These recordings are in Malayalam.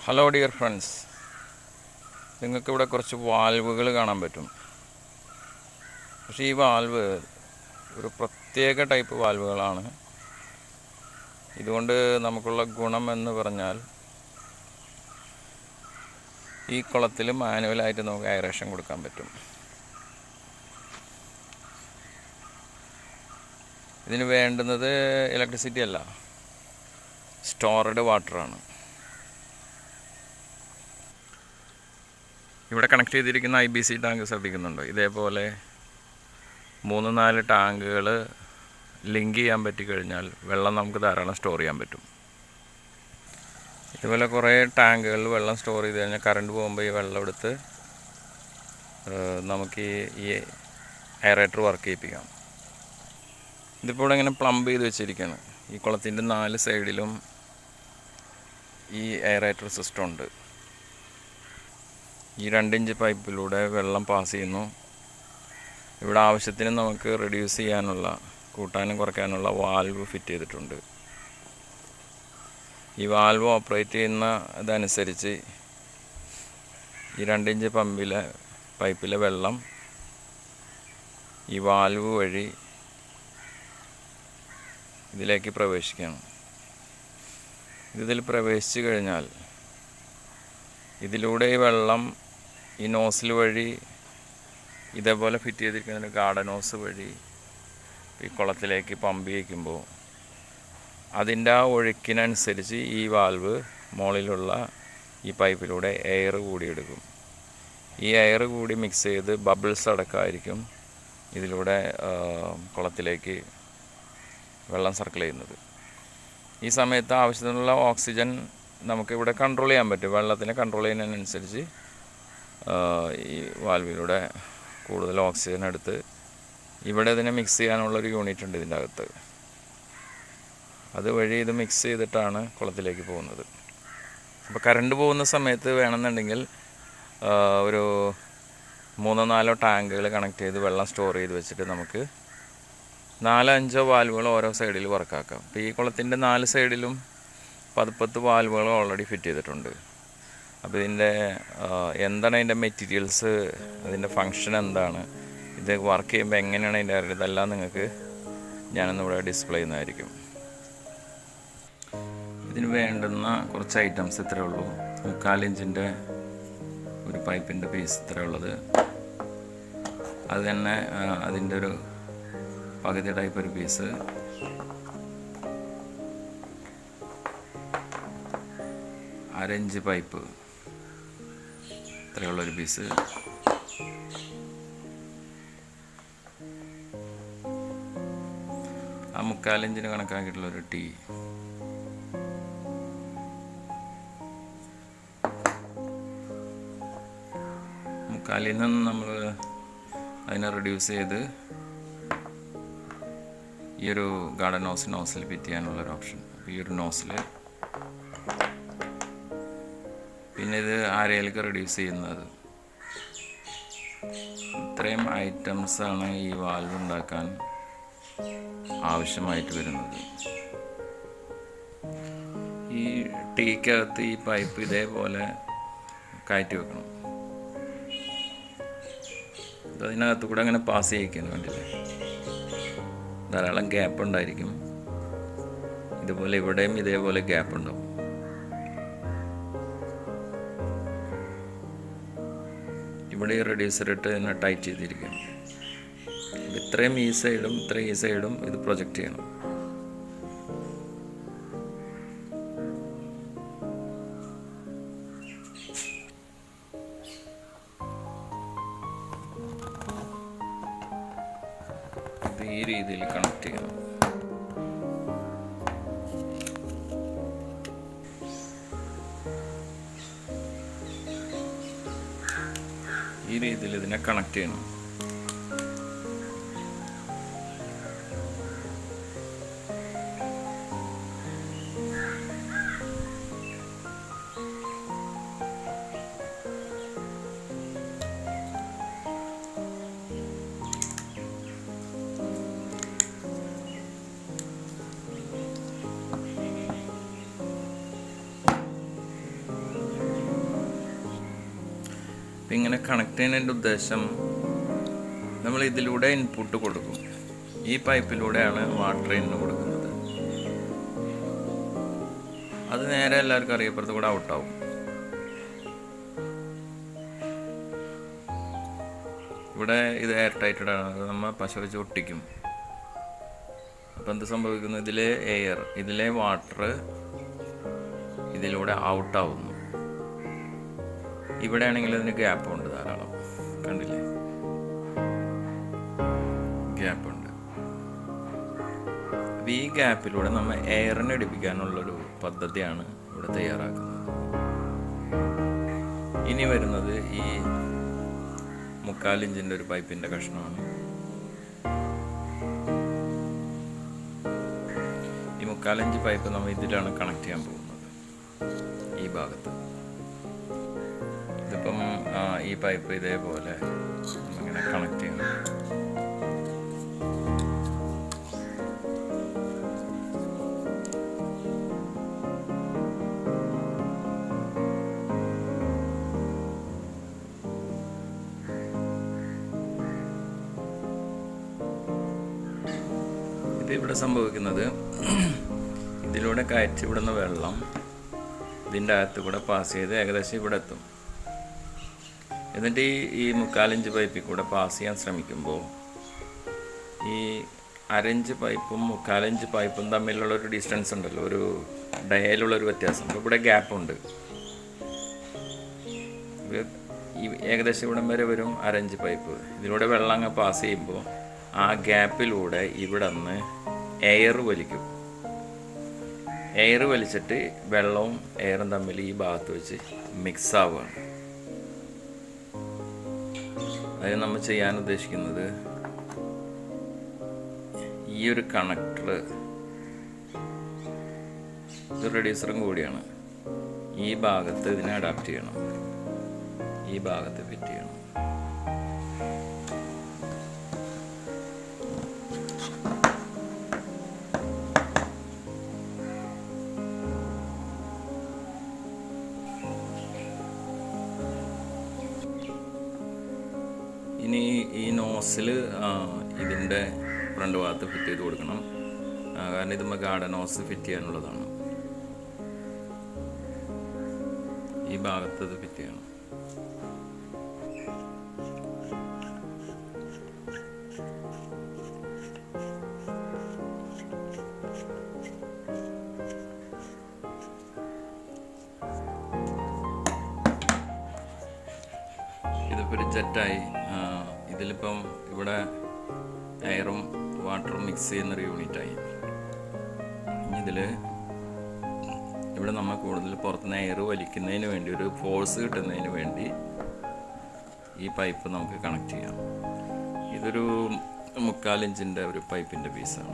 ഹലോ ഡിയർ ഫ്രണ്ട്സ് നിങ്ങൾക്കിവിടെ കുറച്ച് വാൽവുകൾ കാണാൻ പറ്റും പക്ഷേ ഈ വാൽവ് ഒരു പ്രത്യേക ടൈപ്പ് വാൽവുകളാണ് ഇതുകൊണ്ട് നമുക്കുള്ള ഗുണം എന്ന് പറഞ്ഞാൽ ഈ കുളത്തിൽ മാനുവലായിട്ട് നമുക്ക് എയറേഷൻ കൊടുക്കാൻ പറ്റും ഇതിന് വേണ്ടുന്നത് ഇലക്ട്രിസിറ്റി അല്ല സ്റ്റോർഡ് വാട്ടറാണ് ഇവിടെ കണക്ട് ചെയ്തിരിക്കുന്ന ഐ ബി സി ടാങ്ക് ശ്രദ്ധിക്കുന്നുണ്ടോ ഇതേപോലെ മൂന്ന് നാല് ടാങ്കുകൾ ലിങ്ക് ചെയ്യാൻ പറ്റിക്കഴിഞ്ഞാൽ വെള്ളം നമുക്ക് ധാരാളം സ്റ്റോർ ചെയ്യാൻ പറ്റും ഇതുപോലെ കുറേ ടാങ്കുകളിൽ വെള്ളം സ്റ്റോർ ചെയ്ത് കഴിഞ്ഞാൽ കറണ്ട് പോകുമ്പോൾ ഈ വെള്ളം എടുത്ത് ഏഹ്, നമുക്ക് ഈ ഈ എയറേറ്റർ വർക്ക് ചെയ്യിപ്പിക്കാം ഇതിപ്പോൾ ഇവിടെ ഇങ്ങനെ പ്ലംബ് ചെയ്ത് വെച്ചിരിക്കുകയാണ് ഈ കുളത്തിൻ്റെ നാല് സൈഡിലും ഈ എയറേറ്റർ സിസ്റ്റം ഉണ്ട് ഈ രണ്ടിഞ്ച് പൈപ്പിലൂടെ വെള്ളം പാസ് ചെയ്യുന്നു ഇവിടെ ആവശ്യത്തിന് നമുക്ക് റെഡ്യൂസ് ചെയ്യാനുള്ള കൂട്ടാനും കുറയ്ക്കാനുള്ള വാൽവ് ഫിറ്റ് ചെയ്തിട്ടുണ്ട് ഈ വാൽവ് ഓപ്പറേറ്റ് ചെയ്യുന്ന ഇതനുസരിച്ച് ഈ രണ്ടിഞ്ച് പമ്പിലെ പൈപ്പിലെ വെള്ളം ഈ വാൽവ് വഴി ഇതിലേക്ക് പ്രവേശിക്കണം ഇതിൽ പ്രവേശിച്ചു കഴിഞ്ഞാൽ ഇതിലൂടെ ഈ വെള്ളം ഈ നോസിൽ വഴി ഇതേപോലെ ഫിറ്റ് ചെയ്തിരിക്കുന്ന ഒരു ഗാർഡനോസ് വഴി ഈ കുളത്തിലേക്ക് പമ്പ് ചെയ്യിക്കുമ്പോൾ അതിൻ്റെ ആ ഒഴുക്കിനനുസരിച്ച് ഈ വാൽവ് മുകളിലുള്ള ഈ പൈപ്പിലൂടെ എയർ കൂടി എടുക്കും ഈ എയർ കൂടി മിക്സ് ചെയ്ത് ബബിൾസ് അടക്കമായിരിക്കും ഇതിലൂടെ ആ, കുളത്തിലേക്ക് വെള്ളം സർക്കിൾ ചെയ്യുന്നത് ഈ സമയത്ത് ആവശ്യത്തിനുള്ള ഓക്സിജൻ നമുക്ക് ഇവിടെ കൺട്രോൾ ചെയ്യാൻ പറ്റും വെള്ളത്തിനെ കൺട്രോൾ ചെയ്യുന്നതിനനുസരിച്ച് ആ, ഈ വാൽവിലൂടെ കൂടുതൽ ഓക്സിജൻ എടുത്ത് ഇവിടെ ഇതിനെ മിക്സ് ചെയ്യാനുള്ള ഒരു യൂണിറ്റ് ഉണ്ട് ഇതിൻ്റെ അകത്ത് അതുവഴി ഇത് മിക്സ് ചെയ്തിട്ടാണ് കുളത്തിലേക്ക് പോകുന്നത് അപ്പോൾ കറണ്ട് പോകുന്ന സമയത്ത് വേണമെന്നുണ്ടെങ്കിൽ ആ, ഒരു മൂന്നോ നാലോ ടാങ്കുകൾ കണക്ട് ചെയ്ത് വെള്ളം സ്റ്റോർ ചെയ്ത് വെച്ചിട്ട് നമുക്ക് നാലോ അഞ്ചോ വാൽവുകൾ ഓരോ സൈഡിൽ വർക്കാക്കാം അപ്പോൾ ഈ കുളത്തിൻ്റെ നാല് സൈഡിലും പതിപ്പത്ത് വാൽവുകൾ ഓൾറെഡി ഫിറ്റ് ചെയ്തിട്ടുണ്ട് അപ്പോൾ ഇതിൻ്റെ ആ, എന്താണ് അതിൻ്റെ മെറ്റീരിയൽസ് അതിൻ്റെ ഫങ്ഷൻ എന്താണ് ഇത് വർക്ക് ചെയ്യുമ്പോൾ എങ്ങനെയാണ് അതിൻ്റെ അറിവ് ഇതെല്ലാം നിങ്ങൾക്ക് ഞാനൊന്നിവിടെ ഡിസ്പ്ലേ ചെയ്യുന്നതായിരിക്കും ഇതിന് വേണ്ടുന്ന കുറച്ച് ഐറ്റംസ് ഇത്രയേ ഉള്ളൂ മുക്കാൽ ഇഞ്ചിൻ്റെ ഒരു പൈപ്പിൻ്റെ പീസ് ഇത്രയേ ഉള്ളത് അത് തന്നെ ആ, അതിൻ്റെ ഒരു പകുതി ടൈപ്പ് ഒരു പീസ് അരഞ്ച് പൈപ്പ് ഇത്രയുള്ളൊരു പീസ് ആ മുക്കാലിഞ്ചിന് കണക്കാക്കിയിട്ടുള്ള ഒരു ടീ മുക്കാലിൽ നിന്ന് നമ്മൾ അതിനെ റെഡ്യൂസ് ചെയ്ത് ഈ ഒരു ഗാർഡൻ നോസ് നോസിൽ ഫിറ്റ് ചെയ്യാനുള്ള ഒരു ഓപ്ഷൻ അപ്പോൾ ഈ ഒരു നോസിൽ പിന്നെ ഇത് ആരയിലേക്ക് റെഡ്യൂസ് ചെയ്യുന്നത് ഇത്രയും ഐറ്റംസ് ആണ് ഈ വാൽവ് ഉണ്ടാക്കാൻ ആവശ്യമായിട്ട് വരുന്നത് ഈ ടീക്കകത്ത് ഈ പൈപ്പ് ഇതേപോലെ കയറ്റി വെക്കണം ഇത് അതിനകത്ത് കൂടെ അങ്ങനെ പാസ് ചെയ്യിക്കാൻ വേണ്ടിയില്ലേ ധാരാളം ഗ്യാപ്പ് ഉണ്ടായിരിക്കും ഇതുപോലെ ഇവിടെയും ഇതേപോലെ ഗ്യാപ്പ് ഉണ്ടാവും ഇവിടെ ഈ റെഡ്യൂസർ ഇട്ട് തന്നെ ടൈറ്റ് ചെയ്തിരിക്കണം ഇത്രയും ഈ സൈഡും ഇത്രയും ഈ സൈഡും ഇത് പ്രൊജക്റ്റ് ചെയ്യണം ഇത് ഈ രീതിയിൽ കണക്ട് ചെയ്യണം ഈ രീതിയിൽ ഇതിനെ കണക്ട് ചെയ്യണം ഇപ്പം ഇങ്ങനെ കണക്ട് ചെയ്യുന്നതിൻ്റെ ഉദ്ദേശം നമ്മൾ ഇതിലൂടെ ഇൻപുട്ട് കൊടുക്കും ഈ പൈപ്പിലൂടെയാണ് വാട്ടർ ഇന്ന് കൊടുക്കുന്നത് അത് നേരെ എല്ലാവർക്കും അറിയപ്പുറത്ത് കൂടെ ഔട്ടാവും ഇവിടെ ഇത് എയർ ടൈറ്റഡ് ആണ് അത് നമ്മൾ പശ വെച്ച് ഒട്ടിക്കും അപ്പം എന്ത് സംഭവിക്കുന്നു ഇതിലെ എയർ ഇതിലെ വാട്ടർ ഇതിലൂടെ ഔട്ടാവുന്നു ഇവിടെ ആണെങ്കിൽ അതിന് ഗ്യാപ്പ് ഉണ്ട് ധാരാളം കണ്ടില്ലേ ഗ്യാപ്പ് ഉണ്ട് അപ്പം ഈ ഗ്യാപ്പിലൂടെ നമ്മൾ എയറിനെ എടുപ്പിക്കാനുള്ളൊരു പദ്ധതിയാണ് ഇവിടെ തയ്യാറാക്കുന്നത് ഇനി വരുന്നത് ഈ മുക്കാൽ ഇഞ്ചിൻ്റെ ഒരു പൈപ്പിൻ്റെ കഷ്ണമാണ് ഈ മുക്കാലഞ്ച് പൈപ്പ് നമ്മൾ ഇതിലാണ് കണക്ട് ചെയ്യാൻ പോകുന്നത് ഈ ഭാഗത്ത് ഇതിപ്പം ആ, ഈ പൈപ്പ് ഇതേപോലെ നമ്മളിങ്ങനെ കണക്ട് ചെയ്യണം ഇത് ഇവിടെ സംഭവിക്കുന്നത് ഇതിലൂടെ കയറ്റി വിടുന്ന വെള്ളം ഇതിൻ്റെ അകത്ത് കൂടെ പാസ് ചെയ്ത് ഏകദേശം ഇവിടെ എത്തും എന്നിട്ട് ഈ ഈ മുക്കാലിഞ്ച് പൈപ്പിൽ കൂടെ പാസ് ചെയ്യാൻ ശ്രമിക്കുമ്പോൾ ഈ അരഞ്ച് പൈപ്പും മുക്കാലഞ്ച് പൈപ്പും തമ്മിലുള്ള ഒരു ഡിസ്റ്റൻസ് ഉണ്ടല്ലോ ഒരു ഡയലുള്ളൊരു വ്യത്യാസം അപ്പോൾ ഇവിടെ ഗ്യാപ്പുണ്ട് ഇത് ഈ ഏകദേശം ഇവിടം വരെ വരും അരഞ്ച് പൈപ്പ് ഇതിലൂടെ വെള്ളം അങ്ങ് പാസ് ചെയ്യുമ്പോൾ ആ ഗ്യാപ്പിലൂടെ ഇവിടെ നിന്ന് എയർ വലിക്കും എയർ വലിച്ചിട്ട് വെള്ളവും എയറും തമ്മിൽ ഈ ഭാഗത്ത് വെച്ച് മിക്സ് ആവുകയാണ് അത് നമ്മൾ ചെയ്യാൻ ഉദ്ദേശിക്കുന്നത് ഈ ഒരു കണക്ടർ ഇത് റെഡ്യൂസറും കൂടിയാണ് ഈ ഭാഗത്ത് ഇതിനെ അഡാപ്റ്റ് ചെയ്യണം ഈ ഭാഗത്ത് ഫിറ്റ് ചെയ്യണം ഇനി ഈ നോസിൽ ഇതിൻ്റെ ഫ്രണ്ട് ഭാഗത്ത് ഫിറ്റ് ചെയ്ത് കൊടുക്കണം ആ, കാരണം ഇത് ഗാർഡൻ നോസ് ഫിറ്റ് ചെയ്യാനുള്ളതാണ് ഈ ഭാഗത്ത് ഇത് ഫിറ്റ് ചെയ്യണം ഇതിപ്പോൾ ഒരു ജെറ്റായി ഇതിലിപ്പം ഇവിടെ എയറും വാട്ടറും മിക്സ് ചെയ്യുന്നൊരു യൂണിറ്റായി ഇനി ഇതിൽ ഇവിടെ നമ്മൾ കൂടുതൽ പുറത്തുനിന്ന് എയർ വലിക്കുന്നതിന് വേണ്ടി ഒരു ഫോഴ്സ് കിട്ടുന്നതിന് വേണ്ടി ഈ പൈപ്പ് നമുക്ക് കണക്ട് ചെയ്യാം ഇതൊരു മുക്കാൽ ഇഞ്ചിൻ്റെ ഒരു പൈപ്പിൻ്റെ പീസാണ്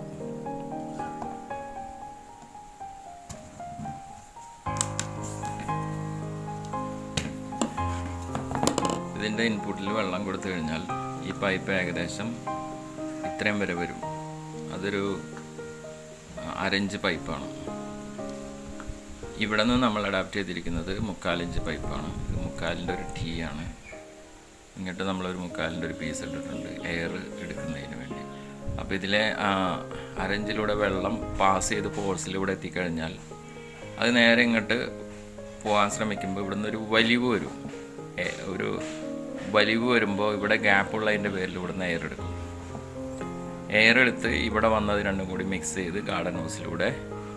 ഇതിൻ്റെ ഇൻപുട്ടിൽ വെള്ളം കൊടുത്തു കഴിഞ്ഞാൽ ഈ പൈപ്പ് ഏകദേശം ഇത്രയും വരെ വരും അതൊരു അരഞ്ച് പൈപ്പാണ് ഇവിടെ നിന്ന് നമ്മൾ അഡാപ്റ്റ് ചെയ്തിരിക്കുന്നത് മുക്കാലിഞ്ച് പൈപ്പാണ് ഇത് മുക്കാലിൻ്റെ ഒരു ടീ ആണ് ഇങ്ങോട്ട് നമ്മളൊരു മുക്കാലിൻ്റെ ഒരു പീസ് ഇട്ടിട്ടുണ്ട് എയർ എടുക്കുന്നതിന് വേണ്ടി അപ്പോൾ ഇതിലെ ആ, അരഞ്ചിലൂടെ വെള്ളം പാസ് ചെയ്ത് ഫോഴ്സിലൂടെ എത്തിക്കഴിഞ്ഞാൽ അത് നേരെ ഇങ്ങോട്ട് പോകാൻ ശ്രമിക്കുമ്പോൾ ഇവിടുന്ന് ഒരു വലിവ് വരും എ- ഒരു വലിവ് വരുമ്പോൾ ഇവിടെ ഗ്യാപ്പ് ഉള്ളതിൻ്റെ പേരിൽ ഇവിടുന്ന് എയർ എടുക്കും എയർ എടുത്ത് ഇവിടെ വന്നത് രണ്ടും കൂടി മിക്സ് ചെയ്ത് ഗാർഡൻ ഹൗസിലൂടെ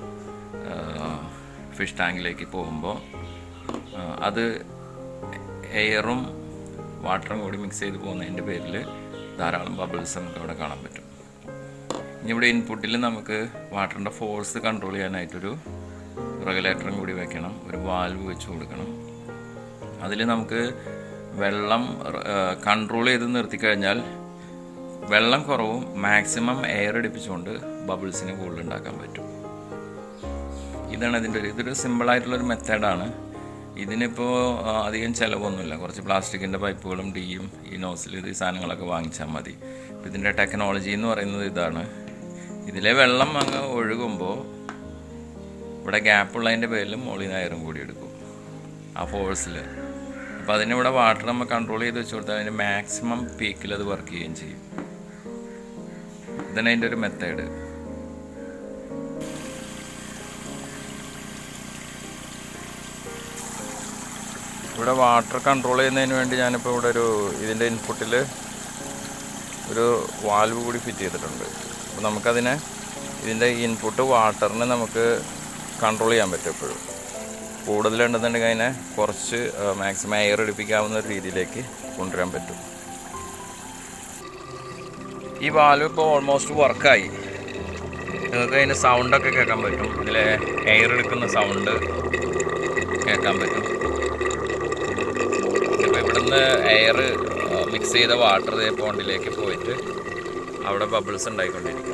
ഫിഷ് ടാങ്കിലേക്ക് പോകുമ്പോൾ അത് എയറും വാട്ടറും കൂടി മിക്സ് ചെയ്ത് പോകുന്നതിൻ്റെ പേരിൽ ധാരാളം ബബിൾസ് നമുക്ക് അവിടെ കാണാൻ പറ്റും ഇനി ഇവിടെ ഇൻപുട്ടിൽ നമുക്ക് വാട്ടറിൻ്റെ ഫോഴ്സ് കൺട്രോൾ ചെയ്യാനായിട്ടൊരു റെഗുലേറ്ററും കൂടി വെക്കണം ഒരു വാൽവ് വെച്ച് കൊടുക്കണം അതിൽ നമുക്ക് വെള്ളം കൺട്രോൾ ചെയ്ത് നിർത്തിക്കഴിഞ്ഞാൽ വെള്ളം കുറവും മാക്സിമം എയർ അടിപ്പിച്ചുകൊണ്ട് ബബിൾസിനെ കൂടുതൽ ഉണ്ടാക്കാൻ പറ്റും ഇതാണ് ഇതിൻ്റെ ഒരു ഇതൊരു സിമ്പിളായിട്ടുള്ളൊരു മെത്തേഡാണ് ഇതിനിപ്പോൾ ആ, അധികം ചിലവൊന്നുമില്ല കുറച്ച് പ്ലാസ്റ്റിക്കിൻ്റെ പൈപ്പുകളും ഡീയും ഈ നോസിൽ ഇത് ഈ സാധനങ്ങളൊക്കെ വാങ്ങിച്ചാൽ മതി ഇപ്പം ഇതിൻ്റെ ടെക്നോളജി എന്ന് പറയുന്നത് ഇതാണ് ഇതിലെ വെള്ളം അങ്ങ് ഒഴുകുമ്പോൾ ഇവിടെ ഗ്യാപ്പ് ഉള്ളതിൻ്റെ പേരിൽ മോളിൽ നിന്ന് അയറും കൂടി എടുക്കും ആ ഫോഴ്സിൽ അപ്പോൾ അതിനിവിടെ വാട്ടർ നമ്മൾ കൺട്രോൾ ചെയ്ത് വെച്ച് കൊടുത്താൽ അതിൻ്റെ മാക്സിമം പീക്കിൽ അത് വർക്ക് ചെയ്യുകയും ചെയ്യും ഇതാണ് അതിൻ്റെ ഒരു മെത്തേഡ് ഇവിടെ വാട്ടർ കൺട്രോൾ ചെയ്യുന്നതിന് വേണ്ടി ഞാനിപ്പോൾ ഇവിടെ ഒരു ഇതിൻ്റെ ഇൻപുട്ടിൽ ഒരു വാൽവ് കൂടി ഫിറ്റ് ചെയ്തിട്ടുണ്ട് അപ്പോൾ നമുക്കതിനെ ഇതിൻ്റെ ഇൻപുട്ട് വാട്ടറിനെ നമുക്ക് കൺട്രോൾ ചെയ്യാൻ പറ്റും എപ്പോഴും കൂടുതലുണ്ടെന്നുണ്ടെങ്കിൽ അതിനെ കുറച്ച് മാക്സിമം എയർ എടുപ്പിക്കാവുന്ന ഒരു രീതിയിലേക്ക് കൊണ്ടുവരാൻ പറ്റും ഈ വാൽവ് ഇപ്പോൾ ഓൾമോസ്റ്റ് വർക്കായി നിങ്ങൾക്ക് അതിൻ്റെ സൗണ്ടൊക്കെ കേൾക്കാൻ പറ്റും ഇതിലെ എയർ എടുക്കുന്ന സൗണ്ട് കേൾക്കാൻ പറ്റും ഇപ്പോൾ ഇവിടുന്ന് എയർ മിക്സ് ചെയ്ത വാട്ടർ ഇതേ പോണ്ടിലേക്ക് പോയിട്ട് അവിടെ ബബിൾസ് ഉണ്ടായിക്കൊണ്ടിരിക്കും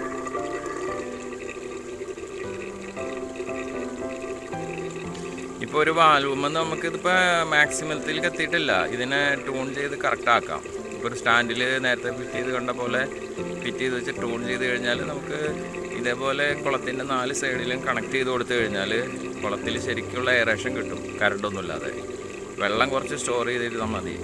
ഇപ്പോൾ ഒരു വാൽവുമ്പോൾ നമുക്കിതിപ്പോൾ മാക്സിമത്തിലേക്ക് എത്തിയിട്ടില്ല ഇതിനെ ട്യൂൺ ചെയ്ത് കറക്റ്റ് ആക്കാം ഇപ്പോൾ ഒരു സ്റ്റാൻഡിൽ നേരത്തെ ഫിറ്റ് ചെയ്ത് കണ്ട പോലെ ഫിറ്റ് ചെയ്ത് വെച്ച് ട്യൂൺ ചെയ്ത് കഴിഞ്ഞാൽ നമുക്ക് ഇതേപോലെ കുളത്തിൻ്റെ നാല് സൈഡിലും കണക്ട് ചെയ്ത് കൊടുത്തു കഴിഞ്ഞാൽ കുളത്തിൽ ശരിക്കുള്ള എയറേഷൻ കിട്ടും കറണ്ടൊന്നുമില്ലാതെ വെള്ളം കുറച്ച് സ്റ്റോർ ചെയ്തിരുന്നാൽ മതി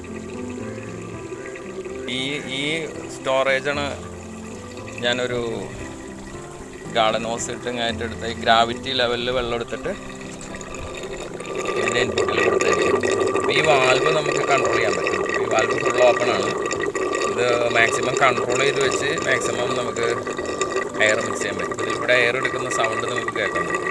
ഈ ഈ സ്റ്റോറേജാണ് ഞാനൊരു ഗാർഡൻ ഹോസ് ഇട്ട് ഇങ്ങായിട്ട് എടുത്ത ഈ ഗ്രാവിറ്റി ലെവലിൽ വെള്ളം എടുത്തിട്ട് ഇതിൻ്റെ ഇൻപുട്ടിൽ കൊടുത്തായിരിക്കും അപ്പോൾ ഈ വാൽവ് നമുക്ക് കൺട്രോൾ ചെയ്യാൻ പറ്റും ഈ വാൽവ് ഫുൾ ഓപ്പൺ ആണ് ഇത് മാക്സിമം കൺട്രോൾ ചെയ്ത് വെച്ച് മാക്സിമം നമുക്ക് എയർ മിക്സ് ചെയ്യാൻ പറ്റും ഇതിൽ കൂടെ എയർ എടുക്കുന്ന സൗണ്ട് നമുക്ക് കേൾക്കാൻ പറ്റും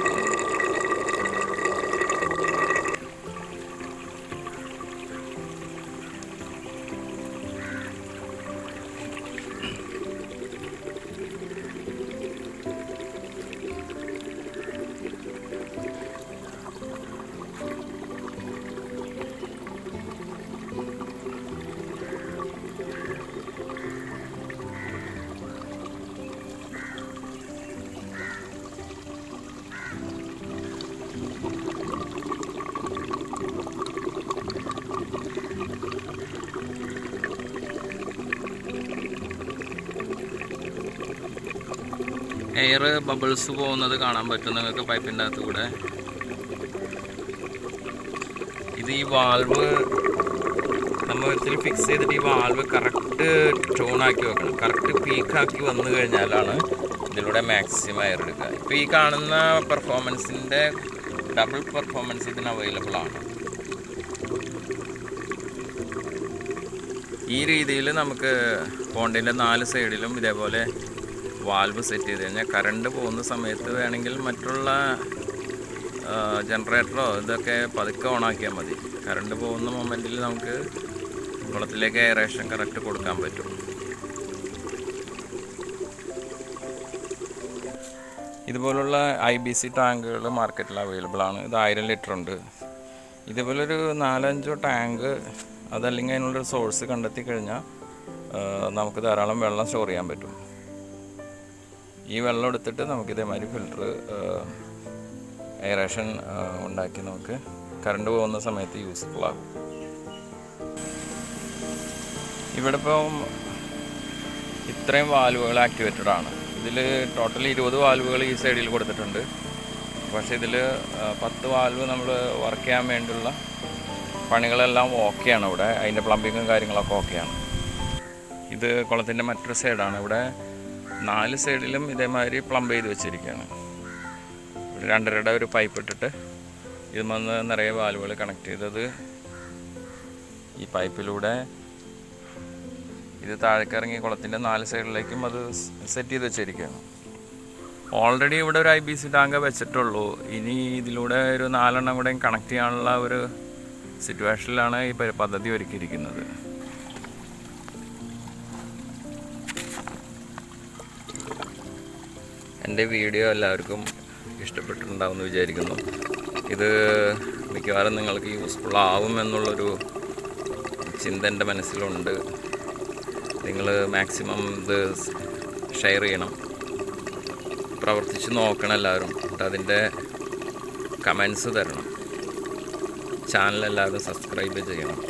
എയർ ബബിൾസ് പോകുന്നത് കാണാൻ പറ്റും നിങ്ങൾക്ക് പൈപ്പിൻ്റെ അകത്ത് കൂടെ ഇത് ഈ വാൾവ് നമ്മൾ ഇതിൽ ഫിക്സ് ചെയ്തിട്ട് ഈ വാൾവ് കറക്റ്റ് ട്യൂണാക്കി വെക്കണം കറക്റ്റ് പീക്കാക്കി വന്നു കഴിഞ്ഞാലാണ് ഇതിലൂടെ മാക്സിമം എയർ എടുക്കുക ഇപ്പോൾ ഈ കാണുന്ന പെർഫോമൻസിൻ്റെ ഡബിൾ പെർഫോമൻസ് ഇതിന് അവൈലബിൾ ആണ് ഈ രീതിയിൽ നമുക്ക് പോണ്ടിൻ്റെ നാല് സൈഡിലും ഇതേപോലെ വാൽവ് സെറ്റ് ചെയ്ത് കഴിഞ്ഞാൽ കറണ്ട് പോകുന്ന സമയത്ത് വേണമെങ്കിൽ മറ്റുള്ള ജനറേറ്ററോ ഇതൊക്കെ പതുക്കെ ഓണാക്കിയാൽ മതി കറണ്ട് പോകുന്ന മൊമെൻറ്റിൽ നമുക്ക് കുളത്തിലേക്ക് എയറേഷൻ കറക്റ്റ് കൊടുക്കാൻ പറ്റും ഇതുപോലുള്ള ഐ ബി സി ടാങ്കുകൾ മാർക്കറ്റിൽ അവൈലബിൾ ആണ് ഇത് ആയിരം ലിറ്റർ ഉണ്ട് ഇതുപോലൊരു നാലഞ്ചോ ടാങ്ക് അതല്ലെങ്കിൽ അതിനുള്ളൊരു സോഴ്സ് കണ്ടെത്തി കഴിഞ്ഞാൽ നമുക്ക് ധാരാളം വെള്ളം സ്റ്റോർ ചെയ്യാൻ പറ്റും ഈ വെള്ളം എടുത്തിട്ട് നമുക്ക് ഇതേമാതിരി ഫിൽറ്റർ എയറേഷൻ ഉണ്ടാക്കി നമുക്ക് കറണ്ട് പോകുന്ന സമയത്ത് യൂസ്ഫുൾ ആകും ഇവിടെ ഇപ്പം ഇത്രയും വാൽവുകൾ ആക്ടിവേറ്റഡ് ആണ് ഇതിൽ ടോട്ടൽ ഇരുപത് വാൽവുകൾ ഈ സൈഡിൽ കൊടുത്തിട്ടുണ്ട് പക്ഷേ ഇതിൽ പത്ത് വാൽവ് നമ്മൾ വർക്ക് ചെയ്യാൻ വേണ്ടിയുള്ള പണികളെല്ലാം ഓക്കെയാണ് ഇവിടെ അതിൻ്റെ പ്ലംബിങ്ങും കാര്യങ്ങളൊക്കെ ഓക്കെയാണ് ഇത് കുളത്തിൻ്റെ മറ്റൊരു സൈഡാണ് ഇവിടെ നാല് സൈഡിലും ഇതേമാതിരി പ്ലംബ് ചെയ്ത് വെച്ചിരിക്കുകയാണ് ഇവിടെ രണ്ടരയുടെ ഒരു പൈപ്പ് ഇട്ടിട്ട് ഇത് വന്ന് നിറയെ വാൽവുകൾ കണക്ട് ചെയ്തത് ഈ പൈപ്പിലൂടെ ഇത് താഴേക്ക് ഇറങ്ങി കുളത്തിൻ്റെ നാല് സൈഡിലേക്കും അത് സെറ്റ് ചെയ്ത് വെച്ചിരിക്കുകയാണ് ഓൾറെഡി ഇവിടെ ഒരു ഐ ബി സി ടാങ്ക് വെച്ചിട്ടുള്ളൂ ഇനി ഇതിലൂടെ ഒരു നാലെണ്ണം കൂടെ കണക്ട് ചെയ്യാനുള്ള ഒരു സിറ്റുവേഷനിലാണ് ഈ പ- പദ്ധതി ഒരുക്കിയിരിക്കുന്നത് എൻ്റെ വീഡിയോ എല്ലാവർക്കും ഇഷ്ടപ്പെട്ടിട്ടുണ്ടാവുമെന്ന് വിചാരിക്കുന്നു ഇത് മിക്കവാറും നിങ്ങൾക്ക് യൂസ്ഫുൾ ആവും എന്നുള്ളൊരു ചിന്ത എൻ്റെ മനസ്സിലുണ്ട് നിങ്ങൾ മാക്സിമം ഇത് ഷെയർ ചെയ്യണം പ്രവർത്തിച്ച് നോക്കണം എല്ലാവരും എന്നിട്ട് അതിൻ്റെ കമൻസ് തരണം ചാനൽ എല്ലാവരും സബ്സ്ക്രൈബ് ചെയ്യണം